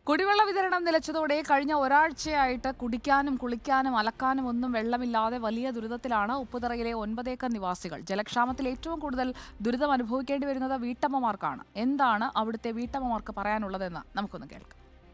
കുടിവെള്ള വിതരണം നിലച്ചതോടെ കഴിഞ്ഞ ഒരാഴ്ചയായിട്ട് കുടിക്കാനും കുളിക്കാനും അലക്കാനും ഒന്നും വെള്ളമില്ലാതെ വലിയ ദുരിതത്തിലാണ് ഉപ്പുതറയിലെ ഒൻപതേക്കർ നിവാസികൾ ജലക്ഷാമത്തിൽ ഏറ്റവും കൂടുതൽ ദുരിതം അനുഭവിക്കേണ്ടി വരുന്നത് വീട്ടമ്മമാർക്കാണ് എന്താണ് അവിടുത്തെ വീട്ടമ്മമാർക്ക് പറയാനുള്ളതെന്ന് നമുക്കൊന്ന് കേൾക്കാം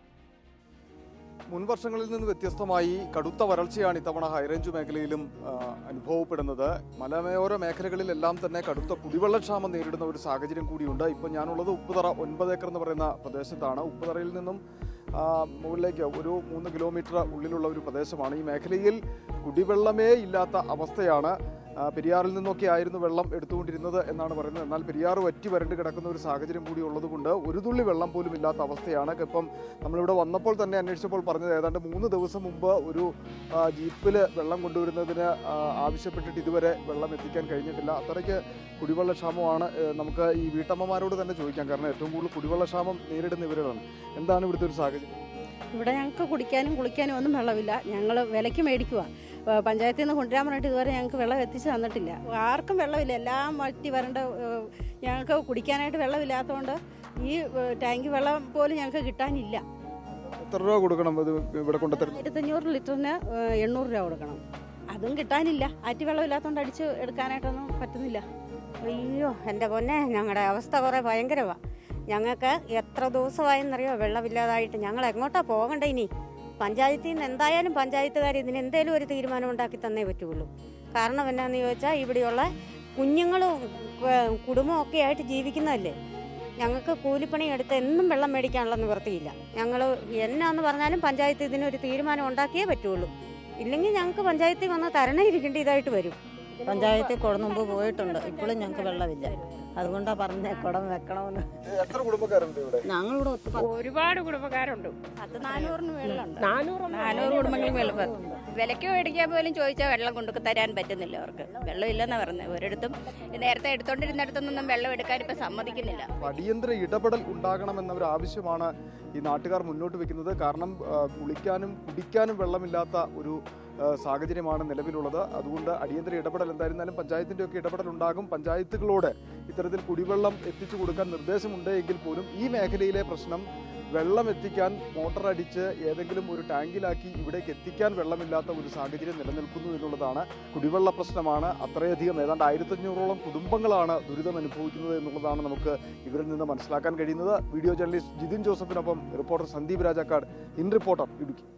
മുൻ വർഷങ്ങളിൽ നിന്ന് വ്യത്യസ്തമായി കടുത്ത വരൾച്ചയാണ് ഇത്തവണ ഹൈറേഞ്ച് മേഖലയിലും ആ, അനുഭവപ്പെടുന്നത് മലമയോര മേഖലകളിലെല്ലാം തന്നെ കടുത്ത കുടിവെള്ളക്ഷാമം നേരിടുന്ന ഒരു സാഹചര്യം കൂടിയുണ്ട് ഇപ്പോൾ ഞാനുള്ളത് ഉപ്പുതറ ഒൻപത് ഏക്കർ എന്ന് പറയുന്ന പ്രദേശത്താണ് ഉപ്പുതറയിൽ നിന്നും ആ, മുകളിലേക്ക് ഒരു മൂന്ന് കിലോമീറ്റർ ഉള്ളിലുള്ള ഒരു പ്രദേശമാണ് ഈ മേഖലയിൽ കുടിവെള്ളമേ ഇല്ലാത്ത അവസ്ഥയാണ് ആ, പെരിയാറിൽ നിന്നൊക്കെ ആയിരുന്നു വെള്ളം എടുത്തുകൊണ്ടിരുന്നത് എന്നാണ് പറയുന്നത് എന്നാൽ പെരിയാർ വറ്റി വരണ്ട് കിടക്കുന്ന ഒരു സാഹചര്യം കൂടി ഉള്ളതുകൊണ്ട് ഒരു തുള്ളി വെള്ളം പോലും ഇല്ലാത്ത അവസ്ഥയാണ് ഇപ്പം നമ്മളിവിടെ വന്നപ്പോൾ തന്നെ അന്വേഷിച്ചപ്പോൾ പറഞ്ഞത് ഏതാണ്ട് മൂന്ന് ദിവസം മുമ്പ് ഒരു ആ, ജീപ്പിൽ വെള്ളം കൊണ്ടുവരുന്നതിന് ആ, ആവശ്യപ്പെട്ടിട്ട് ഇതുവരെ വെള്ളം എത്തിക്കാൻ കഴിഞ്ഞിട്ടില്ല അത്രയ്ക്ക് കുടിവെള്ളക്ഷാമമാണ് ഏ, നമുക്ക് ഈ വീട്ടമ്മമാരോട് തന്നെ ചോദിക്കാം കാരണം ഏറ്റവും കൂടുതൽ കുടിവെള്ളക്ഷാമം നേരിടുന്ന ഇവരാണ് എന്താണ് ഇവിടുത്തെ ഒരു സാഹചര്യം ഇവിടെ ഞങ്ങൾക്ക് കുടിക്കാനും കുളിക്കാനും ഒന്നും വെള്ളമില്ല ഞങ്ങൾ വിലയ്ക്ക് മേടിക്കുക പഞ്ചായത്തിൽ നിന്ന് കൊണ്ടുവരാൻ പറഞ്ഞിട്ട് ഇതുവരെ ഞങ്ങൾക്ക് വെള്ളം എത്തിച്ച് തന്നിട്ടില്ല ആർക്കും വെള്ളമില്ല എല്ലാം വറ്റി വരണ്ട ഏഹ്, ഞങ്ങൾക്ക് കുടിക്കാനായിട്ട് വെള്ളമില്ലാത്തതുകൊണ്ട് ഈ ഏഹ്, ടാങ്ക് വെള്ളം പോലും ഞങ്ങൾക്ക് കിട്ടാനില്ല എത്ര രൂപ കൊടുക്കണം ഇത് ഇവിടെ കൊണ്ടുത്തരുന്നത് ആയിരത്തഞ്ഞൂറ് ലിറ്ററിന് ഏഹ്, എണ്ണൂറ് രൂപ കൊടുക്കണം അതും കിട്ടാനില്ല ആറ്റി വെള്ളം ഇല്ലാത്തതുകൊണ്ട് അടിച്ച് എടുക്കാനായിട്ടൊന്നും പറ്റുന്നില്ല അയ്യോ എൻ്റെ പൊന്നെ ഞങ്ങളുടെ അവസ്ഥ കുറേ ഭയങ്കരമാണ് ഞങ്ങൾക്ക് എത്ര ദിവസമായെന്നറിയോ വെള്ളമില്ലാതായിട്ട് ഞങ്ങൾ എങ്ങോട്ടാ പോകണ്ടേ ഇനി പഞ്ചായത്തിൽ നിന്ന് എന്തായാലും പഞ്ചായത്തുകാർ ഇതിന് എന്തേലും ഒരു തീരുമാനം ഉണ്ടാക്കി തന്നേ പറ്റുള്ളൂ കാരണം എന്നാന്ന് ചോദിച്ചാൽ ഇവിടെയുള്ള കുഞ്ഞുങ്ങളും ഏഹ്, കുടുംബവും ഒക്കെ ആയിട്ട് ജീവിക്കുന്നതല്ലേ ഞങ്ങൾക്ക് കൂലിപ്പണി എടുത്ത് എന്നും വെള്ളം മേടിക്കാനുള്ള നിവൃത്തിയില്ല ഞങ്ങൾ എന്നാന്ന് പറഞ്ഞാലും പഞ്ചായത്ത് ഇതിനൊരു തീരുമാനം ഉണ്ടാക്കിയേ പറ്റുള്ളൂ ഇല്ലെങ്കിൽ ഞങ്ങൾക്ക് പഞ്ചായത്തിൽ വന്ന് തരണേ ഇരിക്കേണ്ട ഇതായിട്ട് വരും പഞ്ചായത്തിൽ കൊടുന്നുമ്പ് പോയിട്ടുണ്ട് ഇപ്പോഴും ഞങ്ങൾക്ക് വെള്ളമില്ല അതുകൊണ്ടാ പറഞ്ഞ കുടം വെക്കണമെന്ന് എത്ര കുടുംബക്കാരുണ്ട് ഇവിടെ ഞങ്ങളിവിടെ ഒത്ത് ഒരുപാട് കുടുംബക്കാരുണ്ട് പത്ത് നാനൂറിന് വെള്ളമുണ്ട് നാനൂറ് നാനൂറ് കുടുംബങ്ങൾക്ക് വെള്ളം വിലക്ക് മേടിക്കാൻ പോലും ചോദിച്ചാൽ വെള്ളം കൊണ്ടു തരാൻ പറ്റുന്നില്ല അവർക്ക് വെള്ളം ഇല്ലെന്നാ പറഞ്ഞത് ഒരിടത്തും നേരത്തെ എടുത്തോണ്ടിരുന്നിടത്തൊന്നും വെള്ളം എടുക്കാൻ ഇപ്പൊ സമ്മതിക്കുന്നില്ല അടിയന്തര ഇടപെടൽ ഉണ്ടാകണമെന്ന ഒരു ആവശ്യമാണ് ഈ നാട്ടുകാർ മുന്നോട്ട് വെക്കുന്നത് കാരണം ആ, കുളിക്കാനും കുടിക്കാനും വെള്ളമില്ലാത്ത ഒരു ആ, സാഹചര്യമാണ് നിലവിലുള്ളത് അതുകൊണ്ട് അടിയന്തര ഇടപെടൽ എന്തായിരുന്നാലും പഞ്ചായത്തിൻ്റെ ഒക്കെ ഇടപെടൽ ഉണ്ടാകും പഞ്ചായത്തുകളോട് ഇത്തരത്തിൽ കുടിവെള്ളം എത്തിച്ചു കൊടുക്കാൻ നിർദ്ദേശമുണ്ട് എങ്കിൽ പോലും ഈ മേഖലയിലെ പ്രശ്നം വെള്ളം എത്തിക്കാൻ മോട്ടർ അടിച്ച് ഏതെങ്കിലും ഒരു ടാങ്കിലാക്കി ഇവിടേക്ക് എത്തിക്കാൻ വെള്ളമില്ലാത്ത ഒരു സാഹചര്യം നിലനിൽക്കുന്നു എന്നുള്ളതാണ് കുടിവെള്ള പ്രശ്നമാണ് അത്രയധികം ഏതാണ്ട് ആയിരത്തഞ്ഞൂറോളം കുടുംബങ്ങളാണ് ദുരിതം അനുഭവിക്കുന്നത് എന്നുള്ളതാണ് നമുക്ക് ഇവരിൽ നിന്ന് മനസ്സിലാക്കാൻ കഴിയുന്നത് വീഡിയോ ജേർണലിസ്റ്റ് ജിതിൻ ജോസഫിനൊപ്പം reporter Sandeep Rajakkad in reporter Idukki